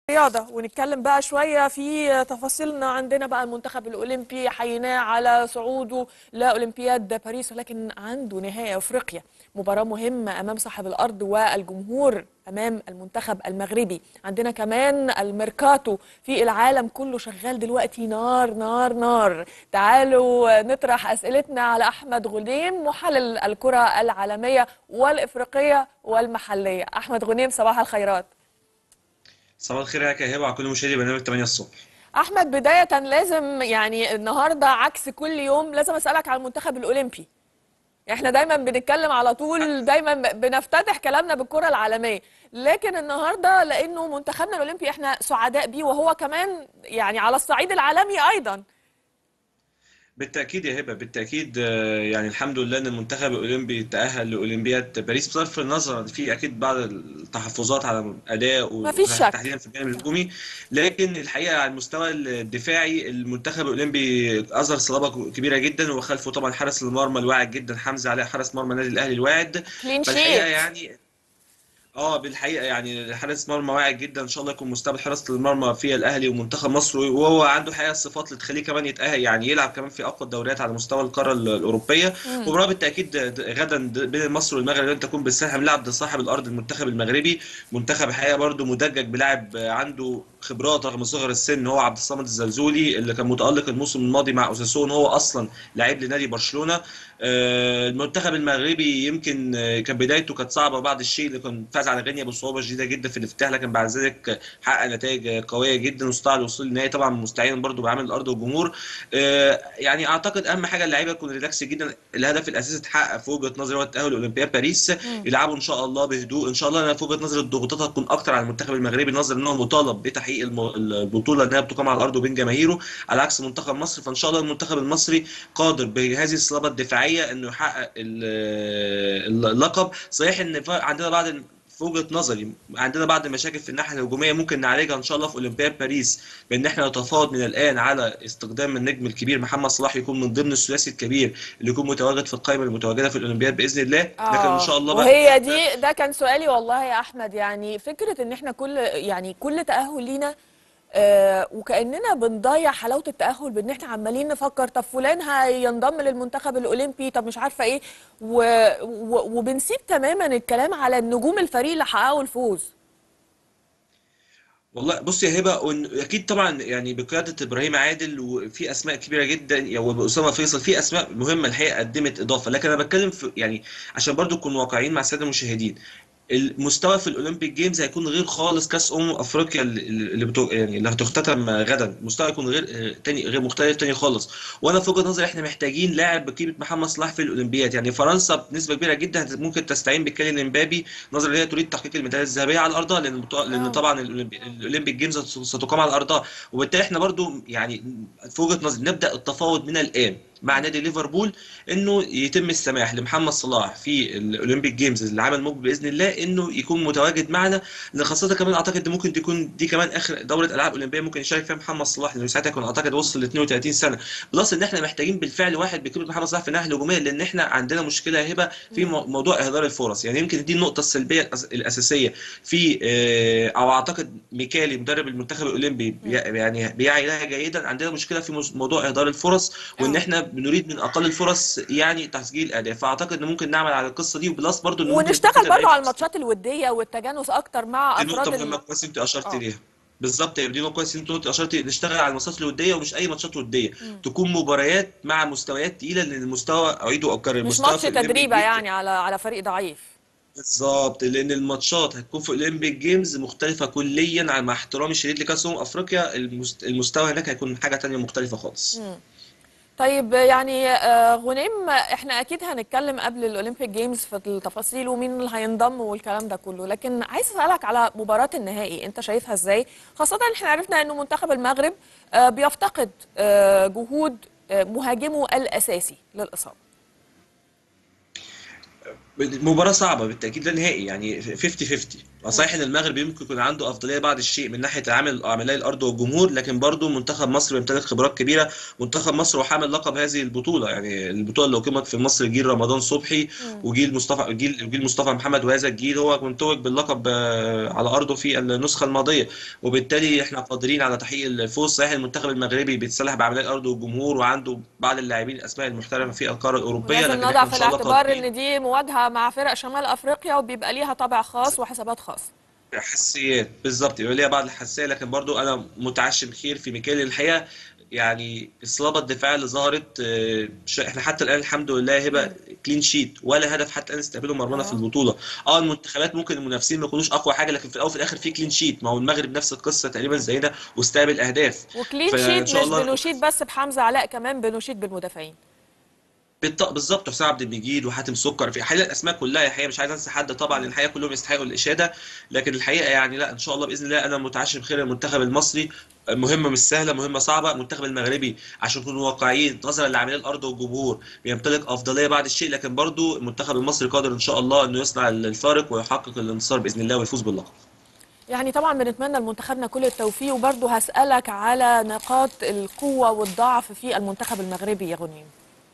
رياضة ونتكلم بقى شوية في تفاصيلنا عندنا بقى المنتخب الأولمبي حييناه على صعوده لأولمبياد باريس ولكن عنده نهائي أفريقيا مباراة مهمة أمام صاحب الأرض والجمهور أمام المنتخب المغربي عندنا كمان الميركاتو في العالم كله شغال دلوقتي نار نار نار تعالوا نطرح أسئلتنا على أحمد غنيم محلل الكرة العالمية والإفريقية والمحلية أحمد غنيم صباح الخيرات صباح الخير يا كهيبة على كل مشاهدي برنامج 8 الصبح احمد بدايه لازم يعني النهارده عكس كل يوم لازم اسالك على المنتخب الاولمبي احنا دايما بنتكلم على طول دايما بنفتتح كلامنا بالكره العالميه لكن النهارده لانه منتخبنا الاولمبي احنا سعداء بيه وهو كمان يعني على الصعيد العالمي ايضا بالتأكيد يا هبة بالتأكيد آه، يعني الحمد لله إن المنتخب الأولمبي تأهل لأولمبياد باريس بصرف النظر في أكيد بعض التحفظات على أداء مفيش شك وتحديدا في الجانب الهجومي لكن الحقيقة على المستوى الدفاعي المنتخب الأولمبي أظهر صلابة كبيرة جدا وخلفه طبعا حارس المرمى الواعد جدا حمزة علاء حارس مرمى النادي الأهلي الواعد كلين فالحقيقة شيت يعني اه بالحقيقه يعني حارس مرمى واعد جدا ان شاء الله يكون مستقبل حراسه المرمى في الاهلي ومنتخب مصر وهو عنده حقيقه الصفات اللي تخليه كمان يتاهل يعني يلعب كمان في اقوى الدوريات على مستوى القاره ال- الاوروبيه مم. مباراه بالتاكيد غدا بين مصر والمغرب لن تكون بالساحه ملعب ضد صاحب الارض المنتخب المغربي منتخب الحقيقه برضه مدجج بلاعب عنده خبرات رغم صغر السن هو عبد الصمد الزلزولي اللي كان متالق الموسم الماضي مع اوساسون هو اصلا لعيب لنادي برشلونه آه، المنتخب المغربي يمكن آه، كان بدايته كانت صعبه بعض الشيء اللي كان فاز على غينيا بصعوبه شديده جدا في الافتتاح لكن بعد ذلك حقق نتائج قويه جدا واستطاع الوصول للنهائي طبعا مستعين برضو بعامل الارض والجمهور آه، يعني اعتقد اهم حاجه اللعيبه تكون ريلاكس جدا الهدف الاساسي اتحقق في وجهه نظري هو التاهل لاولمبياد باريس مم. يلعبوا ان شاء الله بهدوء ان شاء الله انا في وجهه نظري الضغوطات هتكون اكتر على المنتخب المغربي نظرا ان هو مطالب بتحقيق الم- البطوله انها بتقام على الارض وبين جماهيره على عكس منتخب مصر فان شاء الله المنتخب المصري قادر بهذه الصلابه الدفاعيه انه يحقق ال- اللقب صحيح ان ف- عندنا بعض في وجهه نظري عندنا بعض المشاكل في الناحيه الهجوميه ممكن نعالجها ان شاء الله في اولمبياد باريس بان احنا نتفاوض من الان على استخدام النجم الكبير محمد صلاح يكون من ضمن الثلاثي الكبير اللي يكون متواجد في القائمه المتواجده في الاولمبياد باذن الله لكن ان اه شاء الله بقى وهي دي ده كان سؤالي والله يا احمد يعني فكره ان احنا كل يعني كل تاهل لينا آه وكاننا بنضيع حلاوه التاهل بان احنا عمالين نفكر طب فلان هينضم للمنتخب الاولمبي طب مش عارفه ايه و و وبنسيب تماما الكلام على النجوم الفريق اللي حققوا الفوز والله بص يا هبه وإن- اكيد طبعا يعني بقياده ابراهيم عادل وفي اسماء كبيره جدا يعني واسامه فيصل في اسماء مهمه الحقيقه قدمت اضافه لكن انا بتكلم في يعني عشان برضو نكون واقعيين مع الساده المشاهدين المستوى في الاولمبيك جيمز هيكون غير خالص كاس امم افريقيا اللي اللي بتو... يعني اللي هتختتم غدا المستوى هيكون غير آه، تاني غير مختلف تاني خالص وانا في وجهه نظري احنا محتاجين لاعب بقيمه محمد صلاح في الاولمبياد يعني فرنسا بنسبه كبيره جدا هت- ممكن تستعين بكيليان امبابي نظرا ان هي تريد تحقيق الميداليه الذهبيه على ارضها لان البطو- لان اه طبعا الأولمبي- الاولمبيك جيمز هت- ستقام على ارضها وبالتالي احنا برضو يعني في وجهه نظري نبدا التفاوض من الان مع نادي ليفربول انه يتم السماح لمحمد صلاح في الاولمبيك جيمز العام المقبل باذن الله انه يكون متواجد معنا لان خاصه كمان اعتقد ان ممكن تكون دي كمان اخر دوره العاب اولمبيه ممكن يشارك فيها محمد صلاح لانه ساعتها يكون اعتقد وصل ل 32 سنه بلس ان احنا محتاجين بالفعل واحد بقيمه محمد صلاح في الناحيه الهجوميه لان احنا عندنا مشكله يا هبه في مم. مو- موضوع اهدار الفرص يعني يمكن دي النقطه السلبيه الأس- الاساسيه في آه، او اعتقد ميكالي مدرب المنتخب الاولمبي بي- مم. يعني بيعي لها جيدا عندنا مشكله في مس- موضوع اهدار الفرص وان اه احنا بنريد من اقل الفرص يعني تسجيل اهداف فاعتقد ان ممكن نعمل على القصه دي وبلس برضو ان ممكن يكون في ونشتغل برضو تدعيم على الماتشات الوديه والتجانس اكتر مع دي نقطه افراد مهمه ال... كويس انت اشرت اه ليها بالظبط دي نقطه كويس انت قلت- اشرت نشتغل على الماتشات الوديه ومش اي ماتشات وديه مم. تكون مباريات مع مستويات تقيله لان المستوى اعيد واكرر مش المستوى ماتش في الاولمبيك تدريبه جيمز يعني على على فريق ضعيف بالظبط لان الماتشات هتكون في الاولمبيك جيمز مختلفه كليا عن مع احترامي الشديد لكاس امم افريقيا المست- المستوى هناك هيكون حاجه تانيه مختلفه خالص مم. طيب يعني آه، غنيم احنا اكيد هنتكلم قبل الاولمبيك جيمز في التفاصيل ومين اللي هينضم والكلام ده كله لكن عايز اسالك على مباراة النهائي انت شايفها ازاي خاصة ان احنا عرفنا انه منتخب المغرب آه، بيفتقد آه، جهود آه، مهاجمه الاساسي للاصابة مباراة صعبة بالتأكيد ده نهائي يعني 50 50 صحيح ان المغرب يمكن يكون عنده افضليه بعض الشيء من ناحيه عامل عملاء الارض والجمهور لكن برضو منتخب مصر بيمتلك خبرات كبيره منتخب مصر هو حامل لقب هذه البطوله يعني البطوله اللي اقيمت في مصر جيل رمضان صبحي وجيل مصطفى جيل جيل مصطفى محمد وهذا الجيل هو منتوج باللقب آه، على ارضه في النسخه الماضيه وبالتالي احنا قادرين على تحقيق الفوز صحيح المنتخب المغربي بيتسلح بعملاء الارض والجمهور وعنده بعض اللاعبين الاسماء المحترفه في القاره الاوروبيه لازم لكن نضع احنا ان في شاء الله الاعتبار قادرين ان دي مواجهه مع فرق شمال افريقيا وبيبقى ليها طابع خاص وحسابات خاصه حساسيات بالظبط يبقى ليها بعض الحساسيه لكن برضو انا متعشم خير في ميكيل الحقيقه يعني الصلابه الدفاعيه اللي ظهرت آه، ش- احنا حتى الان الحمد لله هبه كلين شيت ولا هدف حتى الان استقبله مرمانا في اه البطوله اه المنتخبات ممكن المنافسين ما يكونوش اقوى حاجه لكن في الاول وفي الاخر في كلين شيت ما هو المغرب نفس القصه تقريبا زينا واستقبل اهداف وكلين فان شيت شاء مش الله بنشيد بس بحمزه علاء كمان بنشيد بالمدافعين بالط- بالظبط حسام عبد المجيد وحاتم سكر في حقيقة الاسماء كلها الحقيقه مش عايز انسى حد طبعا لان الحقيقه كلهم يستحقوا الاشاده لكن الحقيقه يعني لا ان شاء الله باذن الله انا متعشم خير المنتخب المصري مهمه مش سهله مهمه صعبه المنتخب المغربي عشان نكون واقعيين نظرا لعمليه الارض والجمهور بيمتلك افضليه بعض الشيء لكن برضو المنتخب المصري قادر ان شاء الله انه يصنع الفارق ويحقق الانتصار باذن الله ويفوز باللقب يعني طبعا بنتمنى لمنتخبنا كل التوفيق وبرضه هسألك على نقاط القوة والضعف في المنتخب المغربي يا غنيم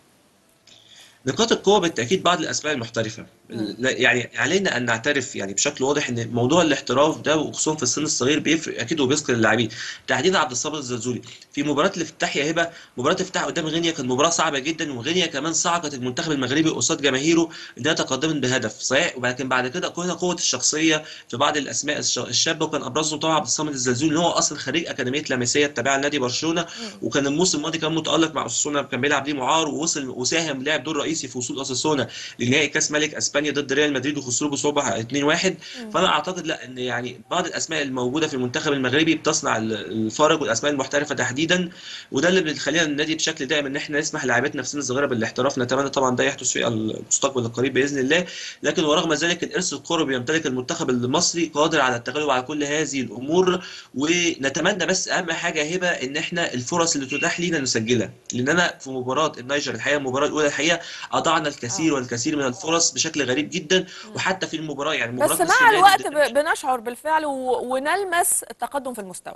نقاط القوة بالتأكيد بعض الأسماء المحترفة لا- يعني علينا أن نعترف يعني بشكل واضح أن موضوع الاحتراف ده وخصوصا في السن الصغير بيفرق أكيد وبيثقل اللاعبين تحديدا عبد الصابر الزلزولي في مباراة الافتتاح يا هبة مباراة الافتتاح قدام غينيا كانت مباراة صعبة جدا وغينيا كمان صعقت المنتخب المغربي قصاد جماهيره إنها تقدمت بهدف صحيح ولكن بعد كده كنا قوة الشخصية في بعض الأسماء الش- الشابة وكان أبرزهم طبعا عبد الصامد الزلزولي اللي هو أصلا خريج أكاديمية لاماسيا التابعة لنادي برشلونة وكان الموسم الماضي كان متألق مع أساسونا كان بيلعب ليه معار ووصل وساهم لعب دور رئيسي في وصول أساسونا لنهائي كأس ملك أسبانيا ضد ريال مدريد وخسروه بصعوبة 2-1 فأنا أعتقد لا إن يعني بعض الأسماء الموجودة في المنتخب المغربي بتصنع ال- الفارق والأسماء المحترفة تحديدا وده اللي بيخلينا النادي بشكل دائم إن إحنا نسمح للاعباتنا في سن الصغيرة بالاحتراف نتمنى طبعا ده يحدث في المستقبل القريب بإذن الله لكن ورغم ذلك الإرث الكروي يمتلك المنتخب المصري قادر على التغلب على كل هذه الأمور ونتمنى بس أهم حاجة هبة إن إحنا الفرص اللي تتاح لينا نسجلها لأن أنا في مباراة النيجر الحقيقة المباراة الأولى الحقيقة أضعنا الكثير اه والكثير من الفرص بشكل غريب جدا وحتى في المباراة يعني مباراة بس نصف مع النهائي الوقت ضد ب- بنشعر بالفعل و... ونلمس التقدم في المستوى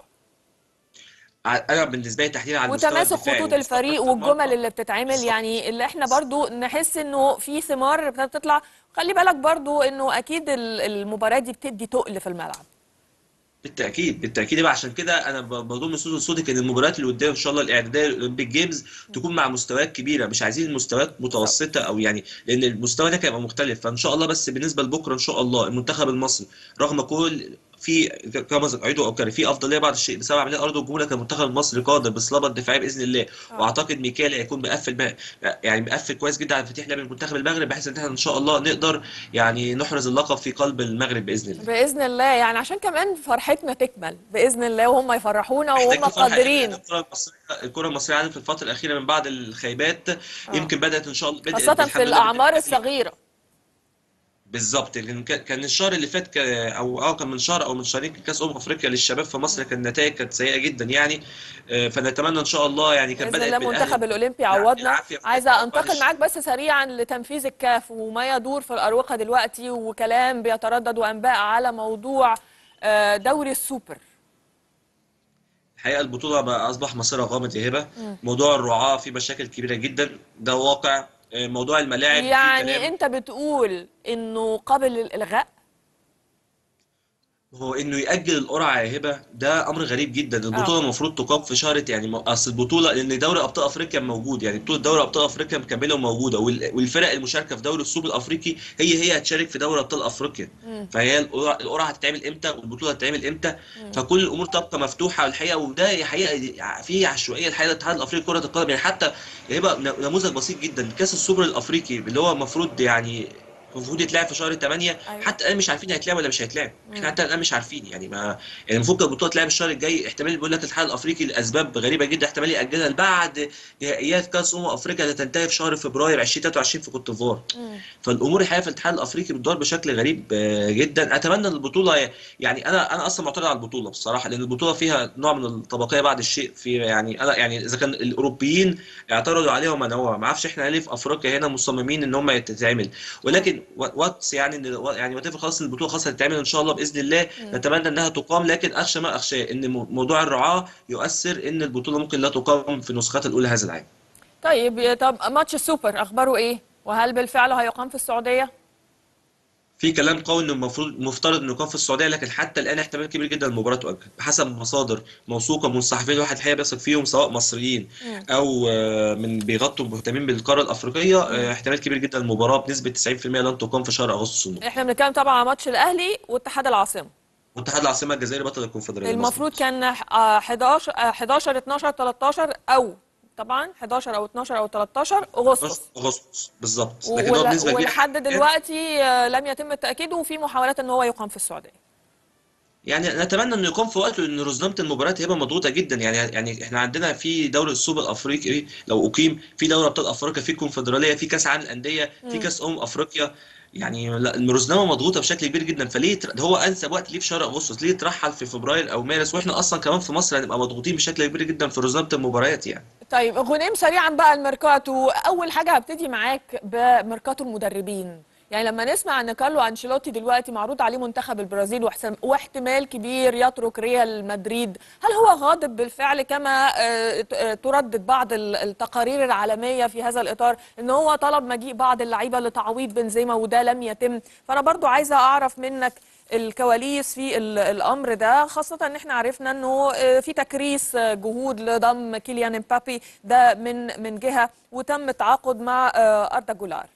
انا بالنسبه لي تحديدا على المستوى وتماسك الدفاعي خطوط ومستوى الفريق حراسه والجمل المرمى اللي بتتعمل بالظبط يعني اللي احنا برضو نحس انه في ثمار بتطلع خلي بالك برضو انه اكيد ال- المباراة دي بتدي تقل في الملعب بالتاكيد بالتاكيد بقى عشان كده انا ب- بضم صوت لصوتك ان المباريات اللي قدام ان شاء الله الاعداديه الاولمبيك جيمز تكون مع مستويات كبيره مش عايزين مستويات بالظبط متوسطه او يعني لان المستوى ده هيبقى مختلف فان شاء الله بس بالنسبه لبكره ان شاء الله المنتخب المصري رغم كل في كما عيدوا او كان في افضليه بعض الشيء بسبب عمليه ارض الجمهور لكن المنتخب المصري قادر بالصلابه الدفاعيه باذن الله اه واعتقد ميكال هيكون مقفل بقى يعني مقفل كويس جدا على تفتيح لعب المنتخب المغرب بحيث ان احنا ان شاء الله نقدر يعني نحرز اللقب في قلب المغرب باذن الله بإذن الله يعني عشان كمان فرحتنا تكمل بإذن الله وهم يفرحونا وهم محتاجين فرحه لان قادرين الكره المصريه الكره المصريه عانت في الفتره الاخيره من بعض الخيبات اه يمكن بدات ان شاء الله بدات خاصة في الحمد لله الأعمار بالتدريج الصغيرة بالظبط لان كان كان الشهر اللي فات ك- او اه كان من شهر او من شهرين كان كاس امم افريقيا للشباب في مصر كان النتائج كانت سيئه جدا يعني آه، فنتمنى ان شاء الله يعني كان بإذن بدات الله بالاهلي المنتخب الأولمبي بالع- يعوضنا بالعافيه في عايزة بعض أنتقل معاك بس سريعا لتنفيذ الكاف وما يدور في الأروقة دلوقتي وكلام بيتردد وأنباء على موضوع آه، دوري السوبر الحقيقه البطوله بقى اصبح مصيرها غامض يا هبه مم. موضوع الرعاه فيه مشاكل كبيره جدا ده واقع آه، موضوع الملاعب فيه يعني كلام أنت بتقول إنه قابل للإلغاء هو انه يأجل القرعه يا هبه ده امر غريب جدا البطوله اه المفروض تقام في شهر يعني م- اصل البطوله لان دوري ابطال افريقيا موجود يعني بطوله دوري ابطال افريقيا مكمله وموجوده وال- والفرق المشاركه في دوري السوبر الافريقي هي هي هتشارك في دوري ابطال افريقيا مم. فهي القرعه القرعة هتتعمل امتى والبطوله هتتعمل امتى مم. فكل الامور تبقى مفتوحه والحقيقه وده حقيقه في عشوائيه الحقيقه الاتحاد الافريقي لكره القدم يعني حتى يبقى نموذج بسيط جدا كاس السوبر الافريقي اللي هو المفروض يعني المفروض يتلعب في شهر 8 أيوه حتى الان مش عارفين هيتلعب ولا مش هيتلعب احنا مم. حتى الان مش عارفين يعني ما يعني المفروض كانت البطوله تلعب الشهر الجاي احتمال بيقول لك الاتحاد الافريقي لاسباب غريبه جدا احتمال ياجلها لبعد نهائيات كاس امم افريقيا اللي تنتهي في شهر فبراير 2023 في كوت ديفوار مم. فالامور الحقيقه في الاتحاد الافريقي بتدور بشكل غريب آه، جدا اتمنى ان البطوله يعني انا انا اصلا معترض على البطوله بصراحه لان البطوله فيها نوع من الطبقيه بعض الشيء في يعني انا يعني اذا كان الاوروبيين اعترضوا عليها ومنعوها ما اعرفش احنا ليه في افريقيا هنا مصممين ان هم تتعمل ولكن واتس يعني ان يعني وات خلاص إن البطوله خلاص هتتعمل ان شاء الله باذن الله نتمنى انها تقام لكن اخشى ما اخشاه ان مو- موضوع الرعاه يؤثر ان البطوله ممكن لا تقام في نسختها الاولى هذا العام طيب طب ماتش السوبر اخباره ايه وهل بالفعل هيقام في السعوديه في كلام قوي انه المفروض مفترض انه يكون في السعوديه لكن حتى الان احتمال كبير جدا المباراه تؤجل بحسب مصادر موثوقه من الصحفيين الواحد الحقيقه بيثق فيهم سواء مصريين او آه، من بيغطوا مهتمين بالقاره الافريقيه آه، احتمال كبير جدا المباراه بنسبه 90% لن تقام في شهر اغسطس المقبل احنا بنتكلم طبعا على ماتش الاهلي واتحاد العاصمه واتحاد العاصمه الجزائري بطل الكونفدراليه المفروض مظبوط. كان آه، 11 آه، 11 12 13 او طبعا 11 او 12 او 13 اغسطس اغسطس بالظبط لكن هو ولا- بنسبه كبيره ولحد دلوقتي آه، لم يتم التاكيد وفي محاولات ان هو يقام في السعوديه يعني نتمنى انه يكون في وقته لان رزنامه المباريات هيبقى مضغوطه جدا يعني يعني احنا عندنا في دوري السوبر الافريقي لو اقيم في دوري ابطال افريقيا في كونفدراليه في كاس عالم الانديه في كاس امم افريقيا يعني لا الرزنامه مضغوطه بشكل كبير جدا فليه تر- ده هو انسب وقت ليه في شهر اغسطس ليه ترحل في فبراير او مارس واحنا اصلا كمان في مصر هنبقى مضغوطين بشكل كبير جدا في رزنامه المباريات يعني طيب غنيم سريعا بقى الميركاتو اول حاجه هبتدي معاك بميركاتو المدربين يعني لما نسمع ان كارلو انشيلوتي دلوقتي معروض عليه منتخب البرازيل واحتم- واحتمال كبير يترك ريال مدريد هل هو غاضب بالفعل كما آه، ت- آه، تردد بعض ال- التقارير العالميه في هذا الاطار ان هو طلب مجيء بعض اللعيبه لتعويض بنزيما وده لم يتم فانا برضو عايزه اعرف منك الكواليس في ال- الامر ده خاصه ان احنا عرفنا انه آه، في تكريس آه، جهود لضم كيليان امبابي ده من من جهه وتم التعاقد مع آه، اردا جولار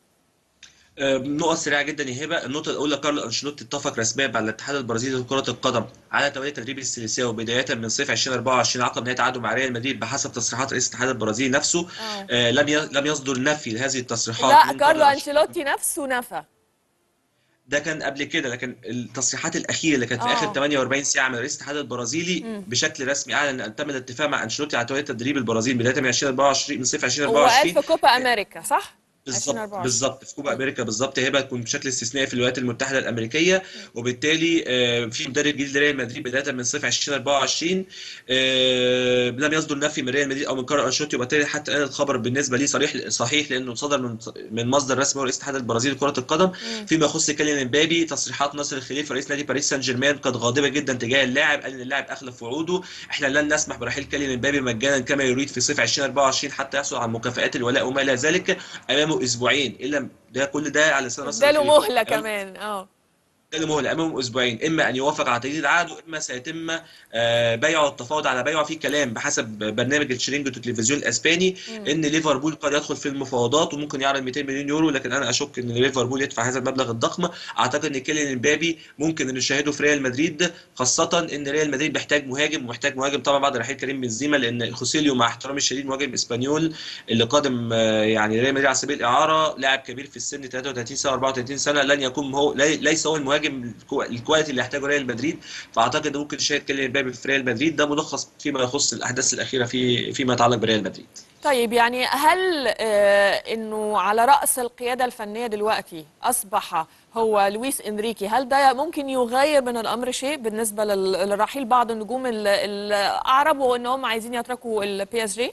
آه، نقط سريعه جدا يا هبه النقطه الاولى كارلو انشيلوتي اتفق رسميا مع الاتحاد البرازيلي لكره القدم على تولي تدريب السيليساو بدايه من صيف 2024 عقب نهايه تعاقده مع ريال مدريد بحسب تصريحات رئيس الاتحاد البرازيلي نفسه آه. آه، لم ي- لم يصدر نفي لهذه التصريحات لا من كارلو أنشيلوتي. انشيلوتي نفسه نفى ده كان قبل كده لكن التصريحات الاخيره اللي كانت في آه. اخر 48 ساعه من رئيس الاتحاد البرازيلي بشكل رسمي اعلن ان تم الاتفاق مع انشيلوتي على تولي تدريب البرازيل بدايه من 2024 من صيف هو 2024 قال في كوبا امريكا صح؟ بالظبط 2024. بالظبط في كوبا امريكا بالظبط هيبقى تكون بشكل استثنائي في الولايات المتحده الامريكيه وبالتالي آه، في مدرب جديد لريال مدريد بدايه من صيف 2024 آه، لم يصدر نفي من ريال مدريد او من كارلو انشيلوتي وبالتالي حتى الان الخبر بالنسبه لي صريح صحيح لانه صدر من من مصدر رسمي هو رئيس الاتحاد البرازيلي لكره القدم فيما يخص كيليان امبابي تصريحات ناصر الخليفه رئيس نادي باريس سان جيرمان كانت غاضبه جدا تجاه اللاعب قال ان اللاعب اخلف وعوده احنا لن نسمح برحيل كيليان امبابي مجانا كما يريد في صيف 2024 حتى يحصل على مكافآت الولاء وما الى ذلك امامه اسبوعين الا ده كل ده على لسان ناصر اداله الخليفه مهله أمام- كمان اه اداله مهله امامه اسبوعين اما ان يوافق على تجديد العقد واما سيتم آه، بيعه والتفاوض على بيعه في كلام بحسب برنامج الشرينجو التلفزيون الاسباني ان ليفربول قد يدخل في المفاوضات وممكن يعرض 200 مليون يورو لكن انا اشك ان ليفربول يدفع هذا المبلغ الضخم اعتقد ان كيليان امبابي ممكن ان نشاهده في ريال مدريد خاصه ان ريال مدريد محتاج مهاجم ومحتاج مهاجم طبعا بعد رحيل كريم بنزيما لان خوسيليو مع احترامي الشديد مهاجم اسبانيول اللي قادم آه، يعني ريال مدريد على سبيل الاعاره لاعب كبير في السن 33 سنه 34 سنه لن يكون هو لي- ليس هو المهاجم الكو- الكواليتي اللي يحتاجه ريال مدريد فاعتقد إن ممكن نشاهد كيليان امبابي في ريال مدريد ده ملخص فيما يخص الاحداث الاخيره في فيما يتعلق بريال مدريد طيب يعني هل آه انه على راس القياده الفنيه دلوقتي اصبح هو لويس انريكي هل ده ممكن يغير من الامر شيء بالنسبه لل- للرحيل بعض النجوم ال- الاعرب وان هم عايزين يتركوا البي اس جي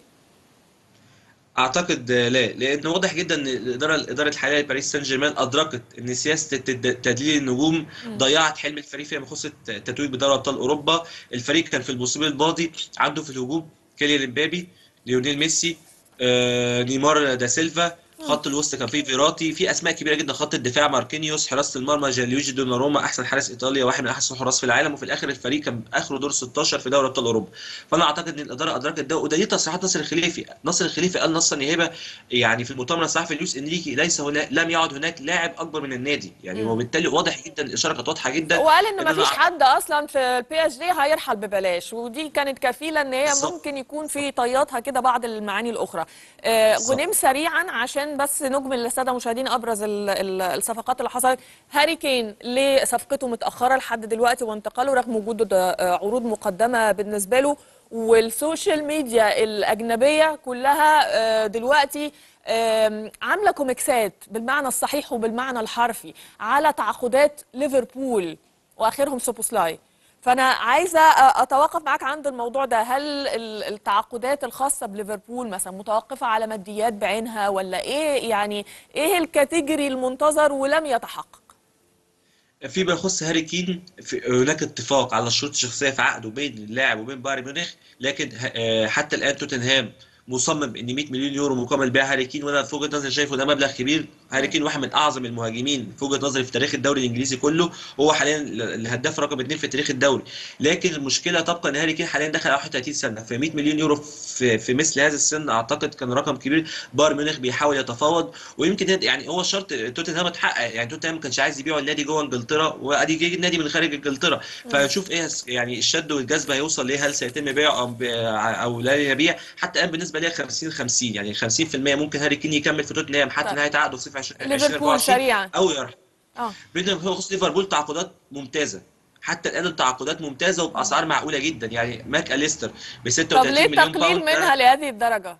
اعتقد آه، لا لان واضح جدا ان الاداره الاداره الحاليه لباريس سان جيرمان ادركت ان سياسه التد- تدليل النجوم ضيعت حلم الفريق فيما يخص الت- التتويج بدوري ابطال اوروبا الفريق كان في الموسم الماضي عنده في الهجوم كيليان امبابي ليونيل ميسي آه، نيمار دا سيلفا خط الوسط كان فيه فيراتي في اسماء كبيره جدا خط الدفاع ماركينيوس حراسه المرمى جانليوجي دوناروما احسن حارس ايطاليا واحد من احسن الحراس في العالم وفي الاخر الفريق كان اخره دور 16 في دوري ابطال اوروبا فانا اعتقد ان الاداره ادركت ده وده دي تصريحات ناصر الخليفي ناصر الخليفي قال نصا هبه يعني في المؤتمر الصحفي لويس انريكي ليس هنا لم يعد هناك لاعب اكبر من النادي يعني وبالتالي واضح جدا الاشاره كانت واضحه جدا وقال ان إن ما فيش أنا- حد اصلا في البي اس جي هيرحل ببلاش ودي كانت كفيله ان هي بالظبط. ممكن يكون في طياتها كده بعض المعاني الاخرى آه، بالظبط. غنيم سريعا عشان بس نجمل للساده المشاهدين ابرز ال- ال- الصفقات اللي حصلت هاري كين ليه صفقته متاخره لحد دلوقتي وانتقاله رغم وجود آه، عروض مقدمه بالنسبه له والسوشيال ميديا الاجنبيه كلها آه، دلوقتي آم، عامله كوميكسات بالمعنى الصحيح وبالمعنى الحرفي على تعاقدات ليفربول واخرهم سوبوسلاي فانا عايزه أ- اتوقف معاك عند الموضوع ده هل ال- التعاقدات الخاصه بليفربول مثلا متوقفه على ماديات بعينها ولا ايه يعني ايه الكاتيجوري المنتظر ولم يتحقق فيما يخص هاري كين في هناك اتفاق على الشروط الشخصيه في عقده بين اللاعب وبين بايرن ميونخ لكن ه- آه، حتى الان توتنهام مصمم ان 100 مليون يورو مقابل بيع هاري كين وانا في وجهه نظري شايفه ده مبلغ كبير هاري كين واحد من اعظم المهاجمين في وجهه نظري في تاريخ الدوري الانجليزي كله هو حاليا الهداف رقم اثنين في تاريخ الدوري لكن المشكله تبقى ان هاري كين حاليا دخل على 31 سنه ف 100 مليون يورو في في مثل هذا السن اعتقد كان رقم كبير بايرن ميونخ بيحاول يتفاوض ويمكن يد- يعني هو شرط توتنهام اتحقق يعني توتنهام ما كانش عايز يبيعوا النادي جوه انجلترا وادي جه النادي من خارج انجلترا فنشوف ايه هس- يعني الشد والجذب هيوصل ليه هل سيتم بيعه او ب- او لا يبيع حتى الان بالنسبه لي 50 50 يعني 50% ممكن هاري كين يكمل في توتنهام حتى طيب. نهايه عقده في صيف 20 ليفربول 2024 سريعا او يرحل اه بينما يخص ليفربول تعاقدات ممتازه حتى الان التعاقدات ممتازه وباسعار معقوله جدا يعني ماك اليستر ب طب 36 ليه مليون التقليل باوند ده- منها لهذه الدرجه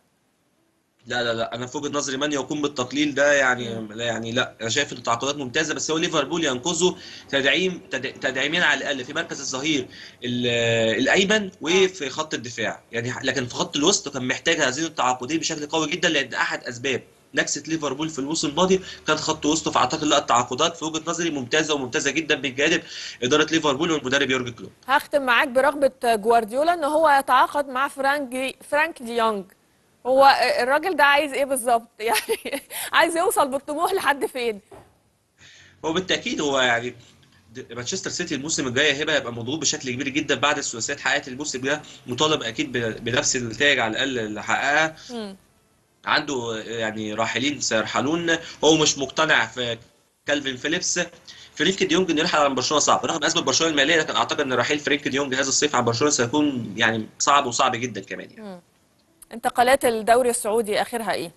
لا لا لا انا في وجهه نظري من يقوم بالتقليل ده يعني لا يعني لا انا شايف ان التعاقدات ممتازه بس هو ليفربول ينقذه تدعيم تد- تدعيمين على الاقل في مركز الظهير ال- الايمن وفي خط الدفاع يعني لكن في خط الوسط كان محتاج هذين التعاقدين بشكل قوي جدا لان احد اسباب نكسه ليفربول في الموسم الماضي كان خط وسطه فاعتقد لا التعاقدات في وجهه نظري ممتازه وممتازه جدا من جانب اداره ليفربول والمدرب يورجن كلوب هختم معاك برغبه جوارديولا ان هو يتعاقد مع فرانك فرانك ديونج هو الراجل ده عايز ايه بالظبط يعني عايز يوصل بالطموح لحد فين هو بالتاكيد هو يعني د- مانشستر سيتي الموسم الجاي هيبقى هيبقى مضغوط بشكل كبير جدا بعد الثلاثيات حققت الموسم ده مطالب اكيد ب- بنفس النتائج على الاقل اللي حققها مم. عنده يعني راحلين سيرحلون هو مش مقتنع في كالفين فيليبس فرينك ديونج انه يرحل عن برشلونه صعب رغم ازمه برشلونه الماليه لكن اعتقد ان رحيل فرينك ديونج هذا الصيف عن برشلونه سيكون يعني صعب وصعب جدا كمان يعني. انتقالات الدوري السعودي اخرها ايه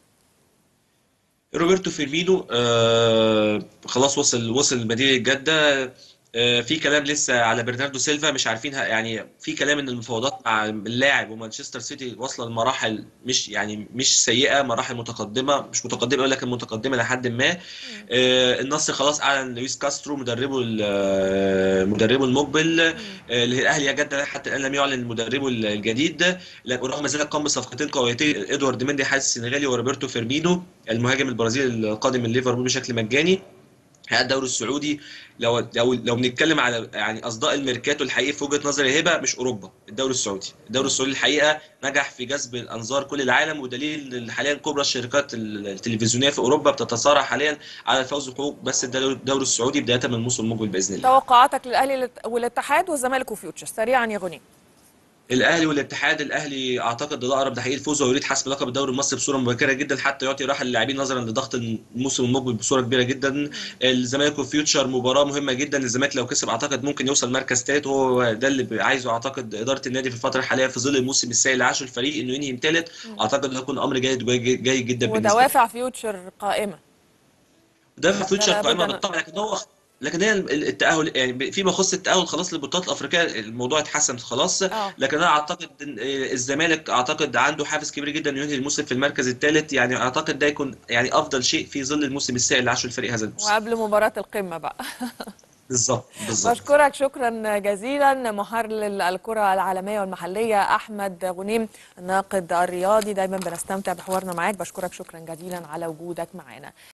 روبرتو فيرمينو آه خلاص وصل وصل مدينة جدة آه في كلام لسه على برناردو سيلفا مش عارفين ه- يعني في كلام ان المفاوضات مع اللاعب ومانشستر سيتي واصله لمراحل مش يعني مش سيئة مراحل متقدمة مش متقدمة أوي لكن متقدمة لحد ما آه النصر خلاص اعلن لويس كاسترو مدربه ال- آه، مدربه المقبل آه الاهلي يا جدة حتى الان لم يعلن مدربه الجديد لكن رغم ذلك قام بصفقتين قويتين ادوارد مندي حارس السنغالي وروبرتو فيرمينو المهاجم البرازيلي القادم من ليفربول بشكل مجاني الحقيقه الدوري السعودي لو لو لو بنتكلم على يعني اصداء الميركاتو الحقيقي في وجهه نظري هبه مش اوروبا الدوري السعودي الدوري السعودي الحقيقه نجح في جذب انظار كل العالم ودليل ان حاليا كبرى الشركات التلفزيونيه في اوروبا بتتصارع حاليا على الفوز بحقوق بس الدوري الدوري السعودي بدايه من الموسم المقبل باذن الله توقعاتك للاهلي والاتحاد والزمالك وفيوتشر سريعا يا غني الاهلي والاتحاد الاهلي اعتقد ده الاقرب ده حقيقي الفوز ويريد حسم لقب الدوري المصري بصوره مبكره جدا حتى يعطي راحه للاعبين نظرا لضغط الموسم المقبل بصوره كبيره جدا الزمالك وفيوتشر مباراه مهمه جدا الزمالك لو كسب اعتقد ممكن يوصل مركز ثالث وهو ده اللي عايزه اعتقد اداره النادي في الفتره الحاليه في ظل الموسم السيء اللي عاشه الفريق انه ينهي ثالث اعتقد ده هيكون امر جيد جيد جدا بالنسبه له ودوافع فيوتشر قائمه دافع فيوتشر لابد قائمه أن- بالطبع لكن هو لكن هي التاهل يعني فيما يخص التاهل خلاص للبطولات الافريقيه الموضوع اتحسن خلاص اه لكن انا اعتقد ان الزمالك اعتقد عنده حافز كبير جدا انه ينهي الموسم في المركز الثالث يعني اعتقد ده يكون يعني افضل شيء في ظل الموسم السيء اللي عاشه الفريق هذا الموسم وقبل مباراه القمه بقى بالظبط بالظبط بشكرك شكرا جزيلا محلل الكرة العالمية والمحلية أحمد غنيم الناقد الرياضي دايما بنستمتع بحوارنا معاك بشكرك شكرا جزيلا على وجودك معنا